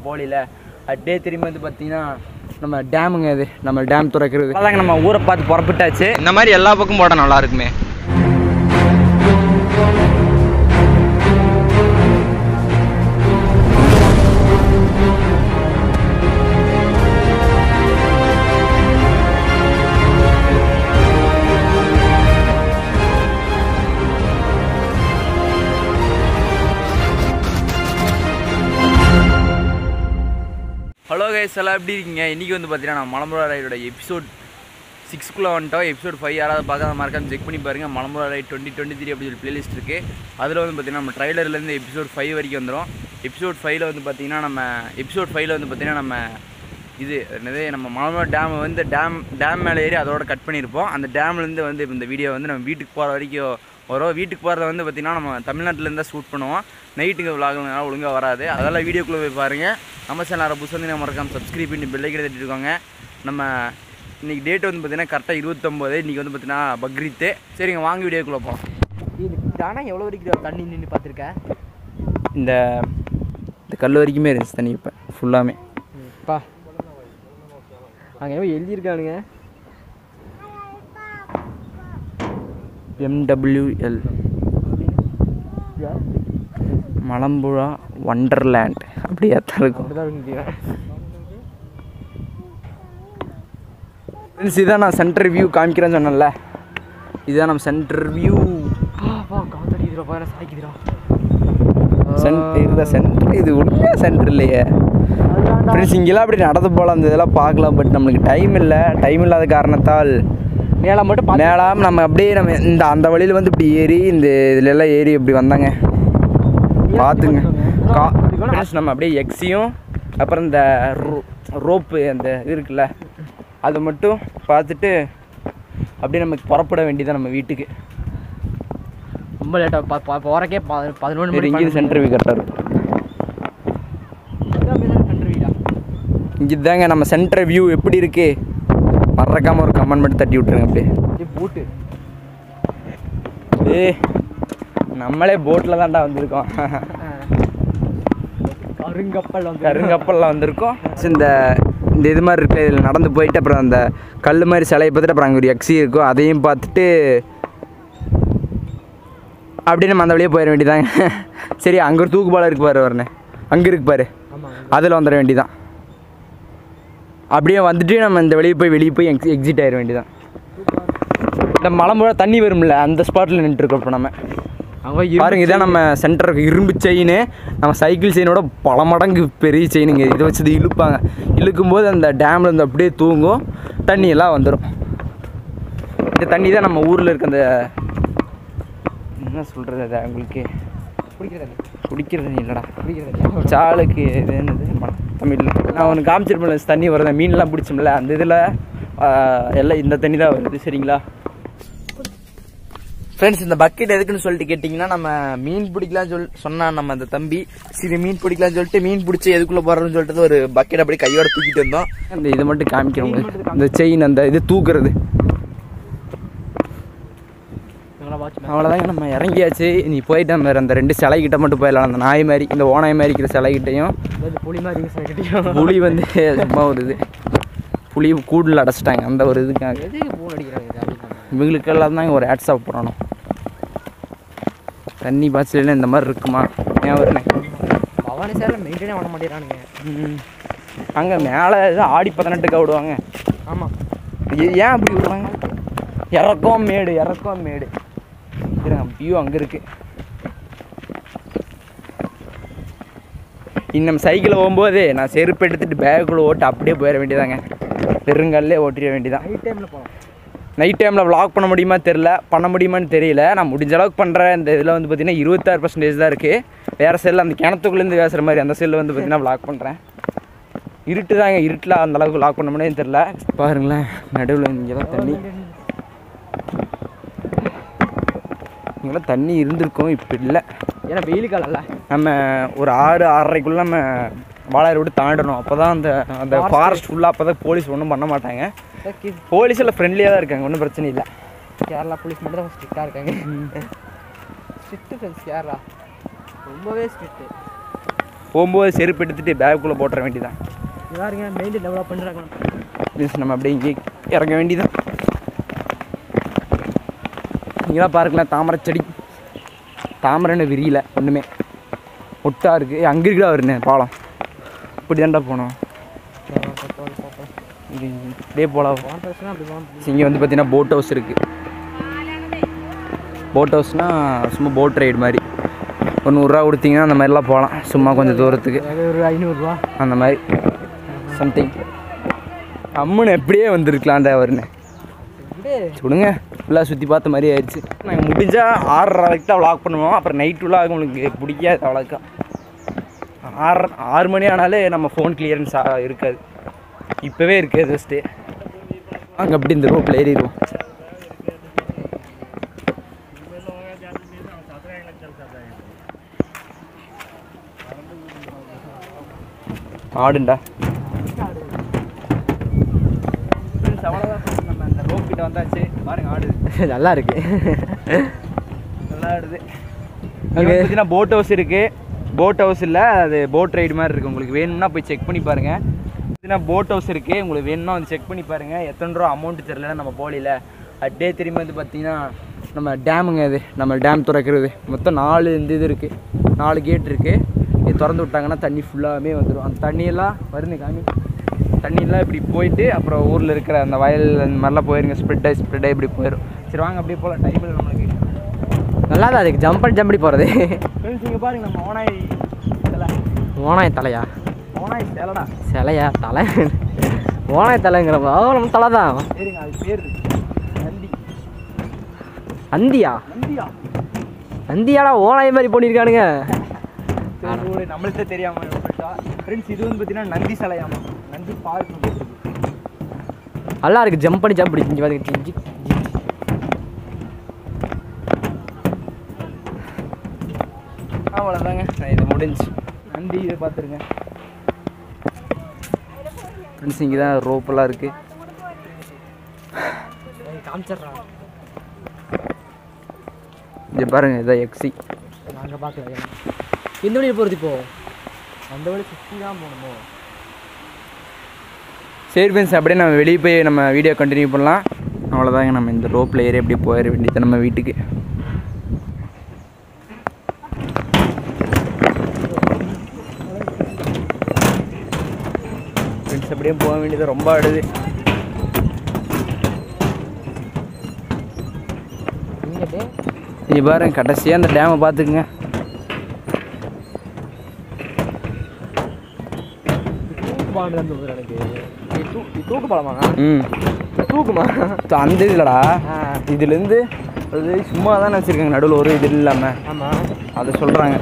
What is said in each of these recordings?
போகல அப்படியே திரும்பி வந்து பார்த்தீங்கன்னா நம்ம டேமுங்க இது நம்ம டேம் திறக்கிறது அதாங்க நம்ம ஊரை பார்த்து புறப்பட்டாச்சு இந்த மாதிரி எல்லா பக்கம் போட்டால் நல்லா இருக்குமே ஹலோ கைஸ் எல்லாம் எப்படி இருக்கீங்க இன்றைக்கி வந்து பார்த்தீங்கன்னா நான் மலம்புரா ரைடோட எபிசோட் சிக்ஸ்க்குள்ளே வந்துட்டோம் எபிசோட் ஃபைவ் யாராவது பார்க்காத மறக்காம செக் பண்ணி பாருங்கள் Malampuzha ride twenty twenty three அப்படி ஒரு பிளேலிஸ்ட் இருக்குது அதில் வந்து பார்த்தீங்கன்னா நம்ம ட்ரைலர்லேருந்து எபிசோட் ஃபைவ் வரைக்கும் வந்துடும் எபிசோட் ஃபைவ்ல வந்து பார்த்தீங்கன்னா நம்ம எபிசோட் ஃபைவ்ல வந்து பார்த்தீங்கன்னா நம்ம இது என்னது நம்ம மலம்புரா டேமை வந்து டேம் டேம் மேலே ஏறி அதோட கட் பண்ணியிருப்போம் அந்த டேம்லேருந்து வந்து இந்த வீடியோ வந்து நம்ம வீட்டுக்கு போகிற வரைக்கும் வரும் வீட்டுக்கு போகிறத வந்து பார்த்திங்கன்னா நம்ம தமிழ்நாட்டிலேருந்து தான் ஷூட் பண்ணுவோம் நைட்டுக்கு விளாகுனால ஒழுங்காக வராது அதெல்லாம் வீடியோக்குள்ளே போய் பாருங்கள் நம்ம சேனல் புதுசு வந்து நம்ம மறக்காம சப்ஸ்கிரைப் பண்ணி பெல்லைக்கிட்ட தட்டிருக்கோங்க நம்ம இன்றைக்கி டேட் வந்து பார்த்திங்கன்னா கரெக்டாக இருபத்தொம்போது இன்றைக்கி வந்து பார்த்திங்கன்னா பக்ரீத்து சரிங்க வாங்க வீடியோக்குள்ளே போகலாம் இது ஆனால் எவ்வளோ வரைக்கும் தண்ணி நின்று பார்த்துருக்கேன் இந்த இந்த கல் வரைக்குமே இருந்துச்சு தண்ணி இப்போ ஃபுல்லாமே பா அங்கே ஏதோ எழுதியிருக்கானுங்க எம்டபிள்யூஎல் மலம்புழா வண்டர்லேண்ட் அப்படியே தான் இருக்கும் அப்படிதான் நினைக்கிறேன் ஃப்ரெண்ட்ஸ் இதான் நான் சென்டர் வியூ காமிக்கிறேன்னு சொன்னேன்ல இதுதான் நம்ம சென்டர் வியூ பா காத்தடிக்கிறா பாரு சாய்க்குதுடா சென்டர் இதுதான் சென்டர் இது உண்மையாக சென்டர் இல்லையே ஃப்ரெண்ட்ஸ் இங்கெல்லாம் அப்படி நடந்து போகலாம் அந்த இதெல்லாம் பார்க்கலாம் பட் நம்மளுக்கு டைம் இல்லை டைம் இல்லாத காரணத்தால் மேலே மட்டும் பார்த்து மேலாம் நம்ம அப்படியே நம்ம இந்த அந்த வழியில் வந்து இப்படி ஏறி இந்த இதுல எல்லாம் ஏறி இப்படி வந்தாங்க பார்த்துங்க கா ஃப்ரெண்ட்ஸ் நம்ம அப்படியே எக்ஸியும் அப்புறம் இந்த ரோப்பு அந்த இது இருக்குல்ல அதை மட்டும் பார்த்துட்டு அப்படியே நமக்கு புறப்பட வேண்டியதான் நம்ம வீட்டுக்கு ரொம்ப லேட்டாக போகிறக்கே பதினொன்று சரி மணி இங்கே சென்டர் வியூ கரெக்டாக இருக்கும் சென்டர் வீடா இங்கே தாங்க நம்ம சென்டர் வியூ எப்படி இருக்கு மறக்காமல் ஒரு கமெண்ட் மட்டும் தட்டி விட்ருங்க அப்படியே இது பூட்டு ஏ நம்மளே போட்டில் தான்டா வந்திருக்கோம் கருங்கப்பல் வந்து கருங்கப்பலில் வந்திருக்கோம் இந்த இந்த இது மாதிரி இருக்கு இதில் நடந்து போயிட்டு அப்புறம் அந்த கல் மாதிரி சிலையை பார்த்துட்டு அப்புறம் அங்கே ஒரு எக்ஸி இருக்கும் அதையும் பார்த்துட்டு அப்படியே நம்ம அந்த வழியே போயிட வேண்டியதாங்க சரி அங்கே ஒரு தூக்குப்பாலம் இருக்கு பாரு வரனே அங்கே இருக்கு பாரு ஆமாம் அதில் வந்துட வேண்டியதான் அப்படியே வந்துட்டு நம்ம இந்த வெளியே போய் வெளியே போய் எக்ஸ் எக்ஸிட் ஆயிட வேண்டியதான் இந்த மலம்புழா தண்ணி வரும்ல அந்த ஸ்பாட்டில் நின்றுருக்கோம் இப்போ நம்ம அவங்க பாருங்க இதான் நம்ம சென்டருக்கு இரும்பு செயின் நம்ம சைக்கிள் செயினோட பல மடங்கு பெரிய செயினுங்க இதை வச்சு இது இழுப்பாங்க இழுக்கும்போது அந்த டேமில் இருந்து அப்படியே தூங்கும் தண்ணி எல்லாம் வந்துடும் இந்த தண்ணி தான் நம்ம ஊரில் இருக்க அந்த என்ன சொல்கிறது அதை உங்களுக்கு பிடிக்கிறது குடிக்கிற தண்ணி இல்லைடா பிடிக்கிறது சாலுக்கு இது என்னது ம- தமிழ்ல நான் ஒன்று காமிச்சிருப்பேன் தண்ணி வருது மீன்லாம் பிடிச்சோம்ல அந்த இதில் எல்லாம் இந்த தண்ணி தான் வருது சரிங்களா ஃப்ரெண்ட்ஸ் இந்த பக்கெட் எதுக்குன்னு சொல்லிட்டு கேட்டிங்கன்னா நம்ம மீன் பிடிக்கலாம்னு சொல் சொன்னான் நம்ம அந்த தம்பி சரி மீன் பிடிக்கலாம்னு சொல்லிட்டு மீன் பிடிச்சி எதுக்குள்ளே போடுறதுன்னு சொல்லிட்டு ஒரு பக்கெட் அப்படியே கையோட தூக்கிட்டு வந்தோம் அந்த இதை மட்டும் காமிக்கிறோம் உங்களுக்கு. இந்த செயின் அந்த இது தூக்குறது இவங்களா வாட்ச் அவ்வளோதாங்க நம்ம இறங்கியாச்சு நீ போயிட்டு நம்ம அந்த ரெண்டு சிலை கிட்ட மட்டும் போயிடலாம் அந்த நாய் மாதிரி இந்த ஓனாய் மாதிரி இருக்கிற சிலை கிட்டையும் இந்த புளி மாதிரி யூஸ் ஆகிட்டியும் புலி வந்து சும்மா ஒரு இது புலி கூடில் அடைச்சிட்டாங்க அந்த ஒரு இதுக்காக எது ஃபோன் அடிக்கிறாங்க இது அப்படின்னு இவங்களுக்கெல்லாம் தான் ஒரு ஆட்ஸ் ஆஃப் பண்ணணும் தண்ணி பாய்ச்சல இந்த மாதிரி இருக்குமா ஏன் வருண்ணே பவானி சாரில் மெயின்டைனே பண்ண மாட்டேறானுங்க அங்கே மேலே ஏதோ ஆடி பதினெட்டுக்கு விடுவாங்க ஆமாம் ஏ- ஏன் அப்படி விடுவாங்க இறக்கம் மேடு இறக்கம் மேடு வியூ அங்கே இருக்கு இன்னும் சைக்கிளில் போகும்போது நான் செருப்பு எடுத்துட்டு பேக்குள்ளே ஓட்டு அப்படியே போயிட வேண்டியதாங்க பெருங்கல்லே ஓட்டிட வேண்டியதான் நைட் டைமில் போகலாம் நைட் டைமில் vlog பண்ண முடியுமா தெரில பண்ண முடியுமான்னு தெரியல நான் முடிஞ்ச அளவுக்கு பண்ணுற இந்த இதில் வந்து பார்த்தீங்கன்னா இருபத்தாறு பர்சன்டேஜ் தான் இருக்குது வேறு செல்லில் அந்த கிணத்துக்குள்ளேருந்து பேசுகிற மாதிரி அந்த செல்லில் வந்து பார்த்தீங்கன்னா vlog பண்ணுறேன் இருட்டு தாங்க இருட்டில் அந்த அளவுக்கு லாக் பண்ண முடியும்னு தெரில பாருங்களேன் நடுவில் இங்கெல்லாம் தண்ணி இங்கெல்லாம் தண்ணி இருந்திருக்கும் இப்போ இல்லை ஏன்னா வெயில் காலம்ல நம்ம ஒரு ஆறு ஆறரைக்குள்ளே நம்ம வாழையரை விட்டு தாண்டணும் அப்போ தான் அந்த அந்த ஃபாரஸ்ட் ஃபுல்லாக அப்போ தான் போலீஸ் ஒன்றும் பண்ண மாட்டாங்க போலீஸ் எல்லாம் ஃப்ரெண்ட்லியாக தான் இருக்காங்க ஒன்றும் பிரச்சனை இல்லை கேரளா போலீஸ் மட்டும் தான் ஸ்ட்ரிக்டாக இருக்காங்க ஸ்ட்ரிக்ட்டு ஃப்ரெண்ட்ஸ் கேரளா ரொம்பவே ஸ்ட்ரிக்ட்டு போகும்போது செருப்பு எடுத்துகிட்டு பேக்குள்ளே போட்டுற வேண்டியதான் இதாருங்க மெயின் டெவலப் பண்ணுறாங்க மீன்ஸ் நம்ம அப்படியே இங்கே இறங்க வேண்டியதான் நீங்களாம் பாருங்களேன் தாமரை செடி தாமரைன்னு விரியல ஒன்றுமே ஒட்டா இருக்குது அங்கே இருக்குடா வருண்ணே பாலம் இப்படி தான்டா போனோம் இது இப்படியே போகலாம் கான்ட்ராக்ட்னா அப்படி போகணும் இங்கே வந்து பார்த்தீங்கன்னா போட் ஹவுஸ் இருக்குது போட் ஹவுஸ்னால் சும்மா போட் ரைடு மாதிரி ஒரு நூறுரூவா கொடுத்தீங்கன்னா அந்த மாதிரிலாம் போகலாம் சும்மா கொஞ்சம் தூரத்துக்கு அது ஒரு ஐநூறுரூவா அந்த மாதிரி சம்திங் அம்முன்னு எப்படியே வந்திருக்கலாம்டா அவருன்னு இப்படியே விடுங்க ஃபுல்லாக சுற்றி பார்த்த மாதிரி ஆயிடுச்சு நாங்கள் முடிஞ்சால் ஆறரை வரைக்கும் தான் vlog பண்ணுவோம் அப்புறம் நைட் விழாக உங்களுக்கு பிடிக்காது அவ்வளோக்கா ஆறு ஆறு மணி ஆனாலே நம்ம ஃபோன் கிளியரன்ஸ் இருக்காது இப்போவே இருக்குது ஜஸ்ட்டு அங்கே அப்படி இந்த ரோட்டில் ஏறிடுவோம் ஆடுண்டா அவ்வளோதான் நம்ம அந்த ரோப் கிட்ட வந்தாச்சு பாருங்க ஆடுது நல்லா இருக்கு நல்லா ஆடுது அங்கே பார்த்தீங்கன்னா போட் ஹவுஸ் இருக்குது போட் ஹவுஸ் இல்லை அது போட் ரைடு மாதிரி இருக்குது உங்களுக்கு வேணும்னா போய் செக் பண்ணி பாருங்கள் பார்த்தீங்கன்னா போட் ஹவுஸ் இருக்குது உங்களுக்கு வேணும்னா வந்து செக் பண்ணி பாருங்கள் எத்தனை ரூபா அமௌண்ட் தெரிலன்னா நம்ம போகல அப்படியே திரும்பி வந்து பார்த்தீங்கன்னா நம்ம டேமுங்க இது நம்ம டேம் திறக்கிறது மொத்தம் நாலு இந்த இது இருக்குது நாலு கேட் இருக்குது இது திறந்து விட்டாங்கன்னா தண்ணி ஃபுல்லாகவே வந்துடும் அந்த தண்ணியெல்லாம் வருது காமி தண்ணியெல்லாம் இப்படி போயிட்டு அப்புறம் ஊரில் இருக்கிற அந்த வயல் அந்த மாதிரிலாம் போயிருங்க ஸ்ப்ரெட்டாக ஸ்ப்ரெட்டாக இப்படி போயிடும் சரி வாங்க அப்படியே போகலாம் டைம் இல்லை நம்மளுக்கு நல்லா தான் அதுக்கு ஜம்ப் பண்ணி ஜம்படி போகிறது ஃப்ரெண்ட்ஸ் இங்கே பாருங்க நம்ம ஓனாய் இதெல்லாம் ஓனாய் தலையா ஓனாய் சேலடா சிலையா தலை ஓனாய் தலைங்கிறப்ப ஓ நம்ம தலை தான் சரிங்க அது பேர் நந்தி அந்தியா நந்தியா அந்தியாடா ஓனாய் மாதிரி பண்ணியிருக்கானுங்க சரி ஒரு நம்மள்கிட்ட தெரியாம ஃப்ரெண்ட்ஸ் இது வந்து பார்த்தீங்கன்னா நந்தி சிலையாமா நந்தி பார்க் போட்டுருக்கு நல்லா இருக்கு ஜம்ப் பண்ணி ஜம்ப் பண்ணி இங்கே பாருங்க ஜி, ஜி, ஜி. அவ்வளோதாங்க நான் இது முடிஞ்சு நந்தி இதை பார்த்துருங்க ஃப்ரெண்ட்ஸ் இங்கே தான் ரோப்பெல்லாம் இருக்குது காமிச்சிடுறான் இங்கே பாருங்க இதான் எக்ஸி நாங்கள் பார்க்கல எந்த வழியில் போகிறது இப்போ அந்த வழி சுற்றி தான் போகணுமோ சரி ஃப்ரெண்ட்ஸ் அப்படியே நம்ம வெளியே போய் நம்ம வீடியோ கண்டினியூ பண்ணலாம் அவ்வளோதாங்க நம்ம இந்த ரோப்பில் ஏறி அப்படியே போயிட வேண்டியது நம்ம வீட்டுக்கு ஃப்ரெண்ட்ஸ் அப்படியே போக வேண்டியது ரொம்ப ஆடுது இங்கிட்டு இங்கே பாருங்க கடைசியாக அந்த டேமை பார்த்துக்குங்க தூக்கு பாண்டு தான் தோணுது எனக்கு இது தூ இது தூக்கு பாலமா ம் தூக்குமா அந்த இதுலடா ஆ இதுலேருந்து அது சும்மா தானே வச்சுருக்காங்க நடுவில் ஒரு இது இல்லாமல் ஆமாம் அதை சொல்கிறாங்க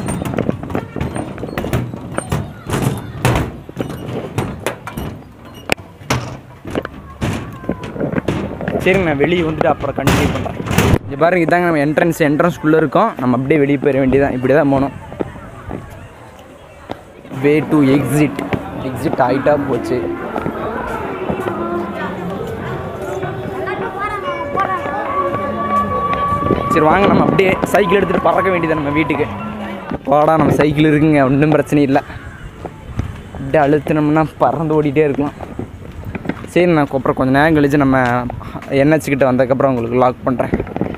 சரிங்க நான் வெளியே வந்துட்டு அப்புறம் கண்டினியூ பண்ணுறேன் இங்கே பாருங்க இதாங்க நம்ம என்ட்ரன்ஸ் என்ட்ரன்ஸ்குள்ளே இருக்கோம் நம்ம அப்படியே வெளியே போயிட வேண்டியதான் இப்படி தான் போகணும் வே டு எக்ஸிட் எக்ஸிட் ஆகிட்டா போச்சு சரி வாங்க நம்ம அப்படியே சைக்கிள் எடுத்துகிட்டு பறக்க வேண்டியது நம்ம வீட்டுக்கு போடா நம்ம சைக்கிள் இருக்குங்க ஒன்றும் பிரச்சனை இல்லை அப்படியே அழுத்தினோம்னா பறந்து ஓடிட்டே இருக்கலாம் சரி நான் அப்புறம் கொஞ்சம் நேரம் கழிச்சு நம்ம என்ஹெச் கிட்ட வந்ததுக்கப்புறம் உங்களுக்கு லாக் பண்ணுறேன்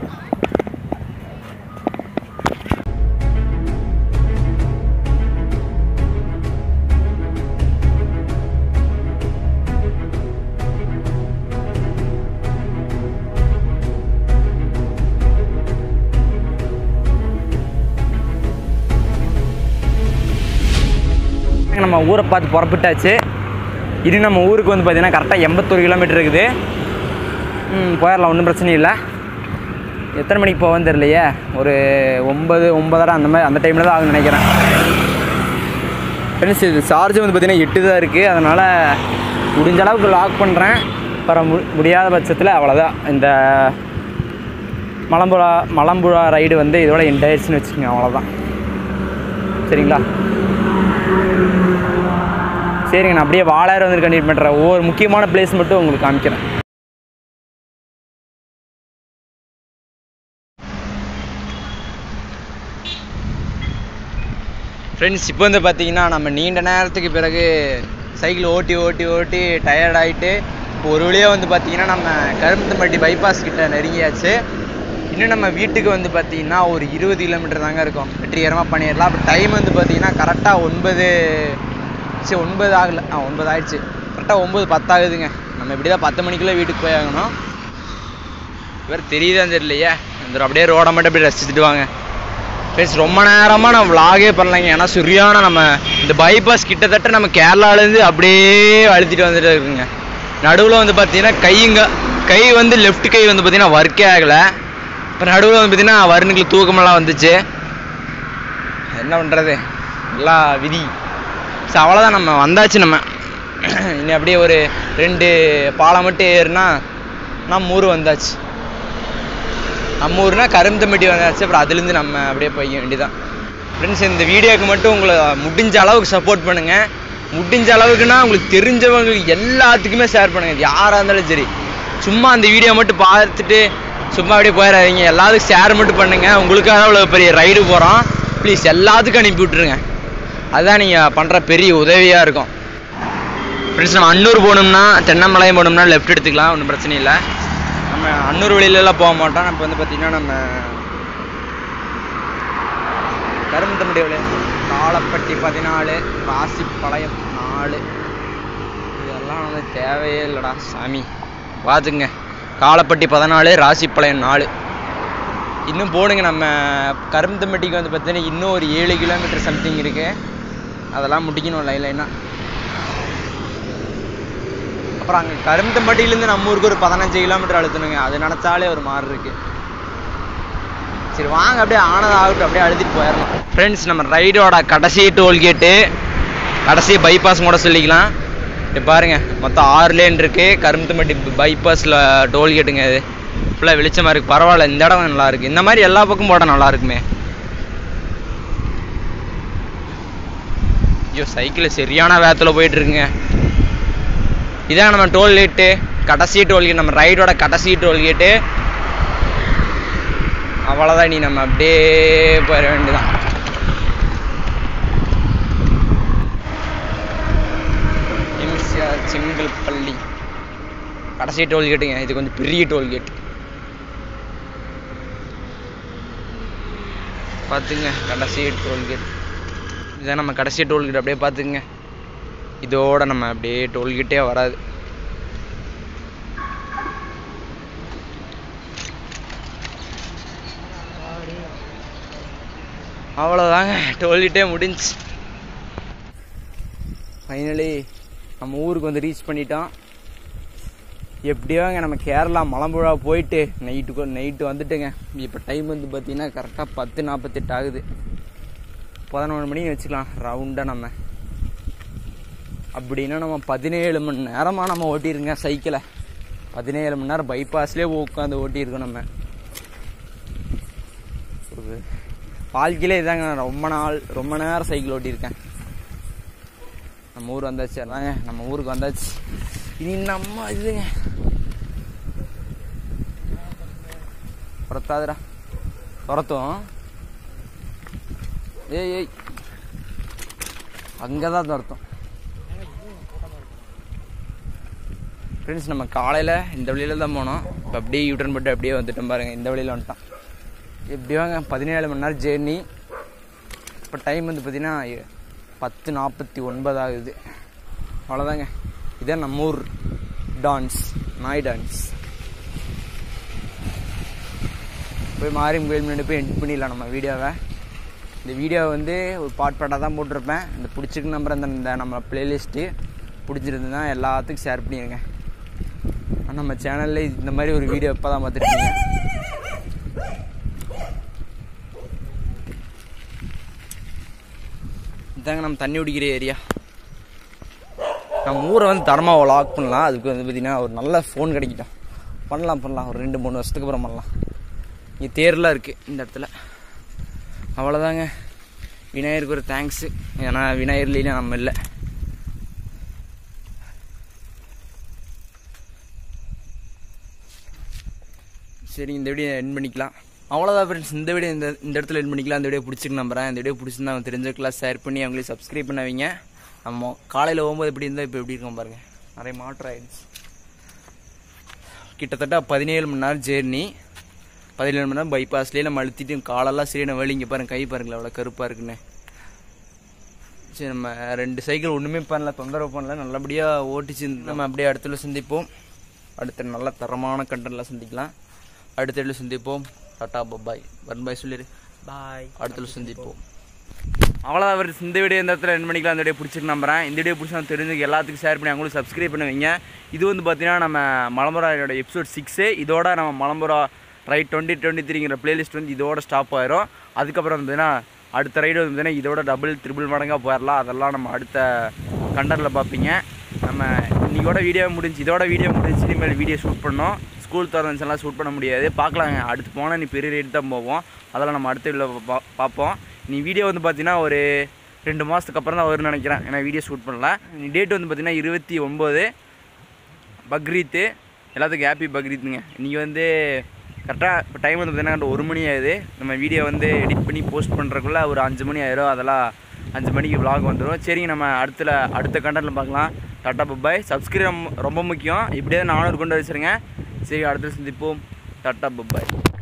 நம்ம ஊரை பார்த்து புறப்பட்டாச்சு இது நம்ம ஊருக்கு வந்து பார்த்தீங்கன்னா கரெக்டாக எண்பத்தொரு கிலோமீட்டர் இருக்குது ம் போயிடலாம் ஒன்றும் பிரச்சனை இல்லை எத்தனை மணிக்கு போவேன்னு தெரியலையே ஒரு ஒம்பது ஒம்பதரை அந்த மாதிரி அந்த டைமில் தான் ஆகும்னு நினைக்கிறேன் ஃப்ரெண்ட்ஸ் இது சார்ஜ் வந்து பார்த்தீங்கன்னா எட்டு தான் இருக்குது அதனால் முடிஞ்ச அளவுக்கு லாக் பண்ணுறேன் அப்புறம் மு முடியாத பட்சத்தில் அவ்வளோதான் இந்த மலம்புழா மலம்புழா ரைடு வந்து இதோட எண்ட் ஆயிடுச்சுன்னு வச்சுக்கோங்க அவ்வளோதான் சரிங்களா சரிங்க நான் அப்படியே வாழாயிரம் வந்து கண்டினியூ பண்ணுறேன் ஒவ்வொரு முக்கியமான பிளேஸ் மட்டும் உங்களுக்கு காமிக்கிறேன் ஃப்ரெண்ட்ஸ் இப்போ வந்து பார்த்தீங்கன்னா நம்ம நீண்ட நேரத்துக்கு பிறகு சைக்கிள் ஓட்டி ஓட்டி ஓட்டி டயர்ட் ஆகிட்டு இப்போ ஒரு வழியாக வந்து பார்த்தீங்கன்னா நம்ம கரும்புத்தம்பட்டி பைபாஸ் கிட்ட நெருங்கியாச்சு இன்னும் நம்ம வீட்டுக்கு வந்து பார்த்தீங்கன்னா ஒரு இருபது கிலோமீட்டர் தாங்க இருக்கும் வெற்றிகரமாக பண்ணிடலாம் அப்போ டைம் வந்து பார்த்தீங்கன்னா கரெக்டாக ஒன்பது சரி ஒன்பது ஆகல ஆ ஒன்பது ஆயிடுச்சு கரெக்டாக ஒம்பது பத்தாகுதுங்க நம்ம இப்படி தான் பத்து மணிக்குள்ளே வீட்டுக்கு போய் ஆகணும் இவர் தெரியுதான் தெரியலையே இந்த அப்படியே ரோடை மட்டும் அப்படியே ரசிச்சுட்டு வாங்க ஃப்ரெண்ட்ஸ் ரொம்ப நேரமாக நான் vlog-ஏ பண்ணலைங்க ஏன்னா சரியான நம்ம இந்த பைபாஸ் கிட்டத்தட்ட நம்ம கேரளாலேருந்து அப்படியே அழுத்திட்டு வந்துட்டு இருக்குங்க நடுவில் வந்து பார்த்தீங்கன்னா கையுங்க கை வந்து லெஃப்ட் கை வந்து பார்த்தீங்கன்னா ஒர்க்கே ஆகலை இப்போ நடுவில் வந்து பார்த்தீங்கன்னா வருணுக்கு தூக்கமெல்லாம் வந்துச்சு என்ன பண்ணுறது எல்லாம் விதி ஸோ அவ்வளோதான் நம்ம வந்தாச்சு நம்ம இனி அப்படியே ஒரு ரெண்டு பாலம் மட்டும் ஏறுனா நம்ம ஊர் வந்தாச்சு நம்ம ஊர்னா கரும்பத்தம்பட்டி வந்தாச்சு அப்புறம் அதுலேருந்து நம்ம அப்படியே போய்க்க வேண்டியதான் ஃப்ரெண்ட்ஸ் இந்த வீடியோக்கு மட்டும் உங்களை முடிஞ்ச அளவுக்கு சப்போர்ட் பண்ணுங்க முடிஞ்ச அளவுக்குன்னா உங்களுக்கு தெரிஞ்சவங்களுக்கு எல்லாத்துக்குமே ஷேர் பண்ணுங்க இது யாராக இருந்தாலும் சரி சும்மா அந்த வீடியோ மட்டும் பார்த்துட்டு சும்மா அப்படியே போயிடாதீங்க எல்லாத்துக்கும் ஷேர் மட்டும் பண்ணுங்க உங்களுக்காக அவ்வளோ பெரிய ரைடு போகிறோம் ப்ளீஸ் எல்லாத்துக்கும் அனுப்பி விட்ருங்க அதுதான் நீங்கள் பண்ணுற பெரிய உதவியாக இருக்கும் ஃப்ரெண்ட்ஸ் நம்ம அன்னூர் போகணும்னா தென்னமலையம் போகணும்னா லெஃப்ட் எடுத்துக்கலாம் ஒன்றும் பிரச்சனை இல்லை நம்ம அன்னூர் வழியிலலாம் போக மாட்டோம் இப்போ வந்து பார்த்திங்கன்னா நம்ம கரும்புத்தம்பட்டி வழி காலப்பட்டி பதினாலு ராசிப்பாளையம் நாலு இதெல்லாம் வந்து தேவையே இல்லைடா சாமி பார்த்துங்க காலப்பட்டி பதினாலு ராசிப்பாளையம் நாலு இன்னும் போடுங்க நம்ம கரும்புத்தம்பட்டிக்கு வந்து பார்த்தீங்கன்னா இன்னும் ஒரு ஏழு கிலோமீட்டர் சம்திங் இருக்கு அதெல்லாம் முடிக்கணும் லைன் லைனாக அப்புறம் அங்கே கரும்புத்தம்பட்டியிலேருந்து நம்ம ஊருக்கு ஒரு பதினஞ்சு கிலோமீட்டர் அழுத்தணுங்க அது நினச்சாலே ஒரு மாதிரி இருக்கு சரி வாங்க அப்படியே ஆனது ஆகட்டும் அப்படியே அழுத்திட்டு போயிடலாம் ஃப்ரெண்ட்ஸ் நம்ம ரைடோட கடைசி டோல்கேட்டு கடைசி பைபாஸ் கூட சொல்லிக்கலாம் இப்போ பாருங்க மொத்தம் ஆறு லேன் இருக்கு கரும்புத்தம்பட்டி பைபாஸில் டோல்கேட்டுங்க இது ஃபுல்லாக வெளிச்சமாக இருக்கு பரவாயில்ல இந்த இடம் நல்லா இருக்கு இந்த மாதிரி எல்லா பக்கம் போட நல்லா இருக்குமே ஐயோ சைக்கிள் சரியான வேகத்தில் போயிட்டு இருக்குங்க இதான் நம்ம டோல்கேட்டு கடைசி டோல்கேட் நம்ம ரைடோட கடைசி டோல்கேட்டு அவ்வளோதான் நீ நம்ம அப்படியே போயிட வேண்டியதான் எம்சிஆர் செங்கல் பள்ளி கடைசி டோல்கேட்டுங்க இது கொஞ்சம் பெரிய டோல்கேட் பார்த்துங்க கடைசி டோல்கேட் இதான் நம்ம கடைசி டோல்கேட் அப்படியே பார்த்துங்க இதோட நம்ம அப்படியே டோல்கேட்டே வராது அவ்வளோதாங்க டோல்கேட்டே முடிஞ்சு ஃபைனலி நம்ம ஊருக்கு வந்து ரீச் பண்ணிட்டோம் எப்படியோங்க நம்ம கேரளா மலம்புழா போயிட்டு நைட்டுக்கு நைட்டு வந்துட்டுங்க இப்போ டைம் வந்து பார்த்தீங்கன்னா கரெக்டாக பத்து நாற்பத்தெட்டு ஆகுது பதினொன்று மணிக்கு வச்சுக்கலாம் ரவுண்டாக நம்ம அப்படின்னா நம்ம பதினேழு மணி நேரமாக நம்ம ஓட்டிருங்க சைக்கிளை பதினேழு மணி நேரம் பைபாஸ்லேயே உட்காந்து ஓட்டியிருக்கோம் நம்ம ஒரு வாழ்க்கையிலே இதாங்க நான் ரொம்ப நாள் ரொம்ப நேரம் சைக்கிள் ஓட்டியிருக்கேன் நம்ம ஊர் வந்தாச்சு அதாங்க நம்ம ஊருக்கு வந்தாச்சு இனி நம்ம இதுங்க துரத்தாதுடா துரத்தும் ஏய் ஏய் அங்கே தான் துரத்தும் ஃப்ரெண்ட்ஸ் நம்ம காலையில் இந்த வழியில தான் போனோம் இப்போ அப்படியே யூட்டர்ன் போட்டு அப்படியே வந்துட்டோம் பாருங்க இந்த வழியில வந்துட்டோம் எப்படி வாங்க பதினேழு மணி நேரம் ஜேர்னி இப்போ டைம் வந்து பார்த்தீங்கன்னா பத்து நாற்பத்தி ஒன்பது ஆகுது அவ்வளோதாங்க இதான் நம்ம ஊர் டான்ஸ் நாய் டான்ஸ் போய் மாரியம் கோயில் முன்னாடி போய் எடிட் பண்ணிடலாம் நம்ம வீடியோவை இந்த வீடியோவை வந்து ஒரு பாட் பாட்டாக தான் போட்டிருப்பேன் இந்த பிடிச்சிருக்கு நம்பர் அந்த இந்த நம்ம பிளேலிஸ்ட்டு பிடிச்சிருந்துன்னா எல்லாத்துக்கும் ஷேர் பண்ணிடுங்க ஆனா, நம்ம சேனலில் இந்த மாதிரி ஒரு வீடியோ இப்போ தான் பார்த்துருக்கீங்க இதாங்க நம்ம தண்ணி குடிக்கிற ஏரியா நம்ம ஊரை வந்து தரமாக லாக் பண்ணலாம் அதுக்கு வந்து பார்த்திங்கன்னா ஒரு நல்ல ஃபோன் கிடைக்கிட்டோம் பண்ணலாம் பண்ணலாம் ஒரு ரெண்டு மூணு வருஷத்துக்கு அப்புறம் பண்ணலாம் இங்கே தேர்லாம் இருக்குது இந்த இடத்துல அவ்வளோதாங்க விநாயகருக்கு ஒரு தேங்க்ஸு ஏன்னா விநாயகர் இல்லைன்னா நம்ம இல்லை சரி இந்த வீடியோ என் பண்ணிக்கலாம் அவ்வளோதான் ஃப்ரெண்ட்ஸ் இந்த வீடியோ இந்த இந்த இடத்துல என் பண்ணிக்கலாம் இந்த வீடியோ பிடிச்சிருக்கு நம்புறேன் இந்த வீடியோ பிடிச்சிருந்தா அவங்க தெரிஞ்சுக்கலாம் ஷேர் பண்ணி அவங்களே சப்ஸ்கிரைப் பண்ண வைங்க நம்ம காலையில் போகும்போது எப்படி இருந்தால் இப்போ எப்படி இருக்கோம் பாருங்க நிறைய மாற்றம் ஆயிடுச்சு கிட்டத்தட்ட பதினேழு மணி நேரம் ஜேர்னி பதினேழு மணி நேரம் பைபாஸ்லேயே நம்ம அழுத்திட்டு காலெல்லாம் சரியான வலி இங்கே பாருங்க கை பாருங்களேன் அவ்வளோ கருப்பாக இருக்குன்னு சரி நம்ம ரெண்டு சைக்கிள் ஒன்றுமே பண்ணல தொந்தரவு பண்ணல நல்லபடியாக ஓட்டிச்சு நம்ம அப்படியே அடுத்துல சந்திப்போம் அடுத்த நல்ல தரமான கண்டென்ட்லாம் சந்திக்கலாம் அடுத்த இடத்துல சந்திப்போம் டாட்டா பபாய் வன் பாய் சொல்லிடு பாய் அடுத்துல சந்திப்போம் அவ்வளோதான் அவர் இந்த வீடியோ இந்த இடத்துல ரெண்டு மணிக்கெலாம் இந்த வீடியோ பிடிச்சிருக்கு நம்புறேன் இந்த வீடியோ பிடிச்சா தெரிஞ்சு எல்லாத்துக்கும் ஷேர் பண்ணி அவங்களும் சப்ஸ்கிரைப் பண்ணுவீங்க இது வந்து பார்த்தீங்கன்னா நம்ம மலம்புராயோட எபிசோட் சிக்ஸு இதோட நம்ம மலம்புரா ரைட் டுவெண்ட்டி டுவெண்ட்டி த்ரீங்கிற பிளேலிஸ்ட் வந்து இதோட ஸ்டாப் ஆயிரும் அதுக்கப்புறம் வந்து பார்த்தீங்கன்னா அடுத்த ரைடு வந்து பார்த்தீங்கன்னா இதோட டபுள் த்ரிபிள் மடங்காக போயிடலாம் அதெல்லாம் நம்ம அடுத்த கண்டரில் பார்ப்பீங்க நம்ம இன்னைக்கோட வீடியோ முடிஞ்சு இதோட வீடியோ முடிஞ்சு இனிமேல் வீடியோ ஷூட் பண்ணோம் ஸ்கூல் திறந்துச்சு எல்லாம் ஷூட் பண்ண முடியாது பார்க்கலாங்க அடுத்து போனால் நீ பெரிய ரேட் தான் போவோம் அதெல்லாம் நம்ம அடுத்த வீடியோ பா பார்ப்போம் நீ வீடியோ வந்து பார்த்தீங்கன்னா ஒரு ரெண்டு மாதத்துக்கு அப்புறம் தான் வரும்னு நினைக்கிறேன் ஏன்னா வீடியோ ஷூட் பண்ணல நீ டேட் வந்து பார்த்தீங்கன்னா இருபத்தி ஒம்பது பக்ரீத்து எல்லாத்துக்கும் ஹாப்பி பக்ரீத்துங்க இன்றைக்கி வந்து கரெக்டாக இப்போ டைம் வந்து பார்த்தீங்கன்னா ஒரு மணி ஆகுது நம்ம வீடியோ வந்து எடிட் பண்ணி போஸ்ட் பண்ணுறக்குள்ள ஒரு அஞ்சு மணி ஆயிரும் அதெல்லாம் அஞ்சு மணிக்கு vlog வந்துடும் சரிங்க நம்ம அடுத்த அடுத்த கண்டென்ட்டில் பார்க்கலாம் டாட்டா பப்பாய் சப்ஸ்கிரைப் ரொம்ப முக்கியம் இப்படியே நானூறு கொண்டு வச்சுருங்க சரி அடுத்த சந்திப்போம் டாட்டா பப்பாய்